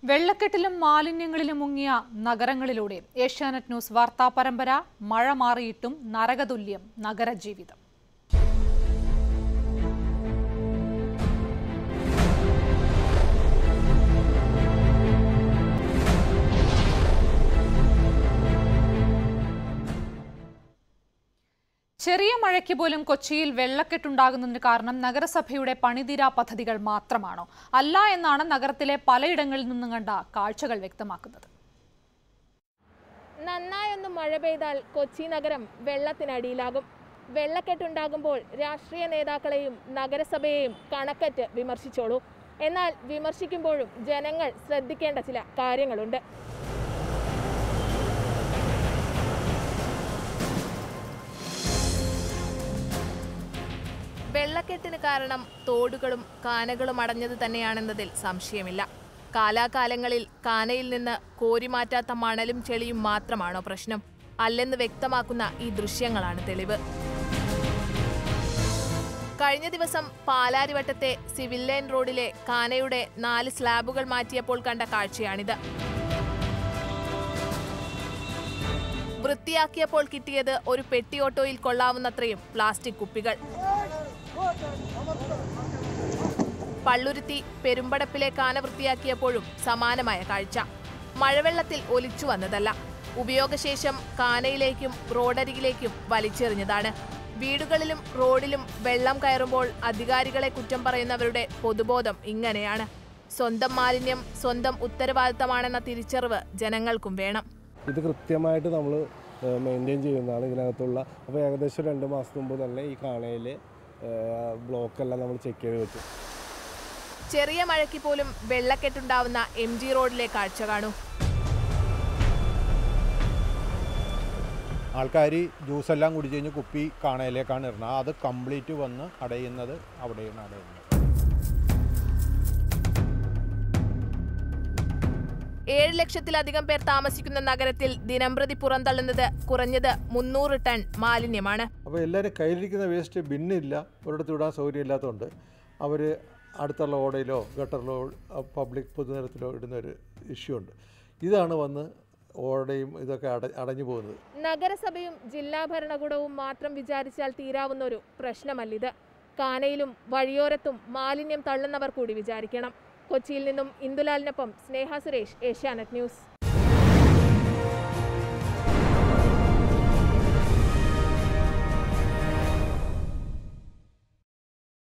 വെള്ളക്കെട്ടിലും മാലിന്യങ്ങളിലും മുങ്ങിയ നഗരങ്ങളിലൂടെ ഏഷ്യാനെറ്റ് ന്യൂസ് വാർത്താ പരമ്പര മഴ മാറിയിട്ടും നരകതുല്യം നഗരജീവിതം ചെറിയ മഴയ്ക്ക് പോലും കൊച്ചിയിൽ വെള്ളക്കെട്ടുണ്ടാകുന്നതിന് കാരണം നഗരസഭയുടെ പണിതീരാ പദ്ധതികൾ മാത്രമാണോ അല്ല എന്നാണ് നഗരത്തിലെ പലയിടങ്ങളിൽ നിന്നും കണ്ട കാഴ്ചകൾ വ്യക്തമാക്കുന്നത് നന്നായൊന്ന് മഴ പെയ്താൽ കൊച്ചി നഗരം വെള്ളത്തിനടിയിലാകും വെള്ളക്കെട്ടുണ്ടാകുമ്പോൾ രാഷ്ട്രീയ നേതാക്കളെയും നഗരസഭയെയും കണക്കറ്റ് വിമർശിച്ചോളൂ എന്നാൽ വിമർശിക്കുമ്പോഴും ജനങ്ങൾ ശ്രദ്ധിക്കേണ്ട ചില കാര്യങ്ങളുണ്ട് വെള്ളക്കെട്ടിന് കാരണം തോടുകളും കാനകളും അടഞ്ഞത് തന്നെയാണെന്നതിൽ സംശയമില്ല കാലാകാലങ്ങളിൽ കാനയിൽ നിന്ന് കോരിമാറ്റാത്ത മണലും ചെളിയും മാത്രമാണോ പ്രശ്നം അല്ലെന്ന് വ്യക്തമാക്കുന്ന ഈ ദൃശ്യങ്ങളാണ് തെളിവ് കഴിഞ്ഞ ദിവസം പാലാരിവട്ടത്തെ സിവിൽ ലൈൻ റോഡിലെ കാനയുടെ നാല് സ്ലാബുകൾ മാറ്റിയപ്പോൾ കണ്ട കാഴ്ചയാണിത് വൃത്തിയാക്കിയപ്പോൾ കിട്ടിയത് ഒരു പെട്ടി ഓട്ടോയിൽ കൊള്ളാവുന്നത്രയും പ്ലാസ്റ്റിക് കുപ്പികൾ പള്ളുരുത്തി പെരുമ്പടപ്പിലെ കാന വൃത്തിയാക്കിയപ്പോഴും സമാനമായ കാഴ്ച മഴവെള്ളത്തിൽ ഒലിച്ചു വന്നതല്ല ഉപയോഗശേഷം കാനയിലേക്കും റോഡരികിലേക്കും വലിച്ചെറിഞ്ഞതാണ് വീടുകളിലും റോഡിലും വെള്ളം കയറുമ്പോൾ അധികാരികളെ കുറ്റം പറയുന്നവരുടെ പൊതുബോധം ഇങ്ങനെയാണ് സ്വന്തം മാലിന്യം സ്വന്തം ഉത്തരവാദിത്തമാണെന്ന തിരിച്ചറിവ് ജനങ്ങൾക്കും വേണം ഇത് കൃത്യമായിട്ട് നമ്മൾ മെയിൻറ്റെയിൻ ചെയ്യുന്നതാണ് ഇതിനകത്തുള്ള അപ്പോൾ ഏകദേശം രണ്ട് മാസം മുമ്പ് തന്നെ ഈ കാണയിലെ ബ്ലോക്കെല്ലാം നമ്മൾ ചെക്ക് ചെയ്ത് വെച്ചു ചെറിയ മഴയ്ക്ക് പോലും വെള്ളക്കെട്ടുണ്ടാവുന്ന എം ജി റോഡിലെ കാഴ്ച കാണൂ ആൾക്കാർ ജ്യൂസ് എല്ലാം കുടിച്ച് കഴിഞ്ഞ് കുപ്പി കാണയിലേക്കാണ് ഇടുന്നത് അത് കംപ്ലീറ്റ് വന്ന് അടയുന്നത് അവിടെയാണ് അടയുന്നത് ഏഴ് ലക്ഷത്തിലധികം പേർ താമസിക്കുന്ന നഗരത്തിൽ ദിനംപ്രതി പുറന്തള്ളുന്നത് കുറഞ്ഞത് മുന്നൂറ് ടൺ മാലിന്യമാണ് അപ്പോൾ എല്ലാവരും കയ്യിലിരിക്കുന്ന വേസ്റ്റ് ബിന്നില്ല ഒരിടത്ത് വിടാൻ സൗകര്യമില്ലാത്തതുകൊണ്ട് അവർ അടുത്തുള്ള ഓടയിലോ ഗട്ടറിലോ പബ്ലിക് പൊതുനിരത്തിലോ ഇടുന്ന ഒരു ഇഷ്യൂ ഉണ്ട് ഇതാണ് വന്ന് ഓടയും ഇതൊക്കെ അട അടഞ്ഞു പോകുന്നത് നഗരസഭയും ജില്ലാ ഭരണകൂടവും മാത്രം വിചാരിച്ചാൽ തീരാവുന്ന ഒരു പ്രശ്നമല്ലിത് കാനയിലും വഴിയോരത്തും മാലിന്യം തള്ളുന്നവർ കൂടി വിചാരിക്കണം കൊച്ചിയിൽ നിന്നും ഇന്ദുലാലിനൊപ്പം സ്നേഹ സുരേഷ് ഏഷ്യാനെറ്റ് ന്യൂസ്